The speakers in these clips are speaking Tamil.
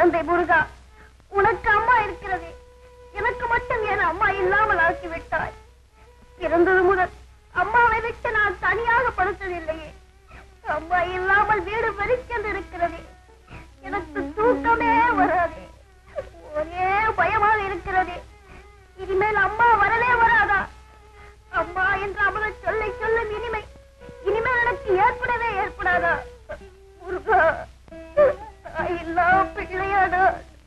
தந்தை முருகா உனக்கு அம்மா இருக்கிறது எனக்கு மட்டும் ஏன் அம்மா இல்லாமல் ஆக்கி விட்டாய் பிறந்தது முதல் அம்மாவை விட்டு நான் தனியாக படுத்ததில்லையே அம்மா இல்லாமல் வீடு வெறிக்கென்று இருக்கிறது எனக்கு தூக்கமே வராது ஒரே பயமாக இருக்கிறது இனிமேல் அம்மா வரவே வராதா அம்மா என்று அமல சொல்லை சொல்லும் இனிமை இனிமேல் எனக்கு ஏற்படவே ஏற்படாதா முருகா தாய் இல்லா பிள்ளையாடா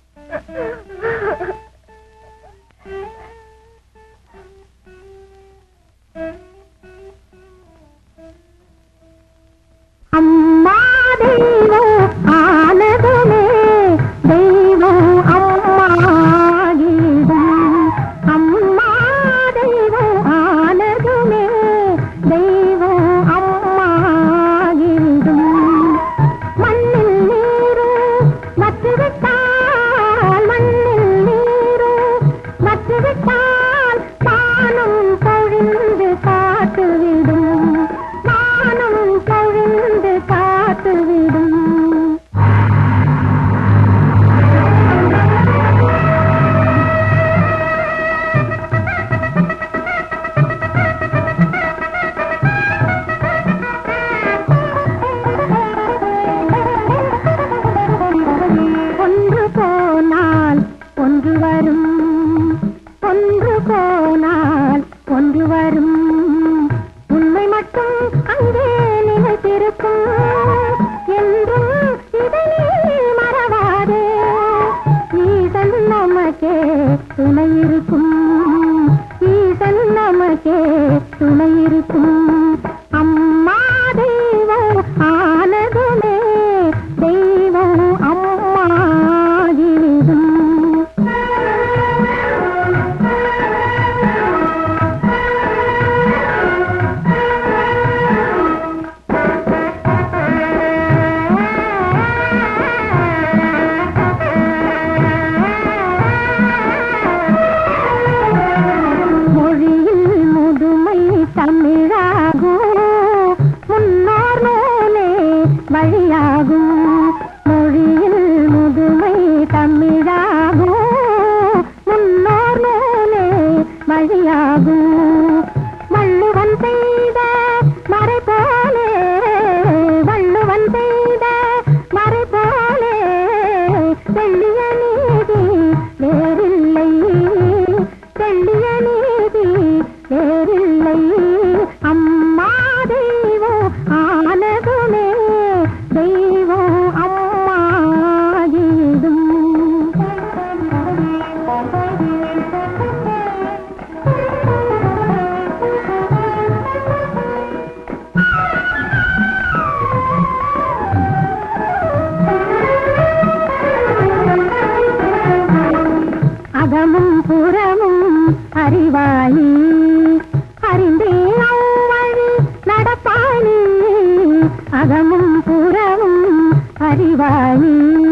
அம்மா தெய்வம் ஆனதுமே தெய்வம் அம்மாகிடும் அம்மா தெய்வம் ஆனதுமே தெய்வம் அம்மாகிடும் மண்ணில் நீரும் நட்டுவிட்டால் மண்ணில் நீரும் நட்டுவிட்டால் பானம் பொழிந்து காட்டுவிடும் பானம் பொழிந்து காட்டுவிடும் ஒன்று போனால் ஒன்று வரும் ஒன்று போனால் ஒன்று வரும் உண்மை மட்டும் அங்கே நிலைத்திருக்கும் என்றும் இதை நீ மறவாதே ஈசன் நமக்கே துணை இருக்கும் ஈசன் நமக்கே துணை இருக்கும் அம்மா தெய்வம் ஆனதுமே தெய்வம் அம்மாகிடும் மொழியில் முதுமை தமிழாகும் முன்னோர் நூலே வழியாகும் மொழியில் முதுமை தமிழாகும் முன்னோர் நூலே வழியாகும் வள்ளுவன் செய்த மறை போலே வள்ளுவன் செய்த மறை போலே வெள்ளிய நீதி வேறில்லை வெள்ளிய நீதி வேறில்லை அம்மா தெய்வம் ஆனதுமே தெய்வம் அம்மாகிடும் அகமும் புறமும் அறிவாயி அறிந்தே அவ்வழி நடப்பாயி அகமும் புறமும் அறிவாயி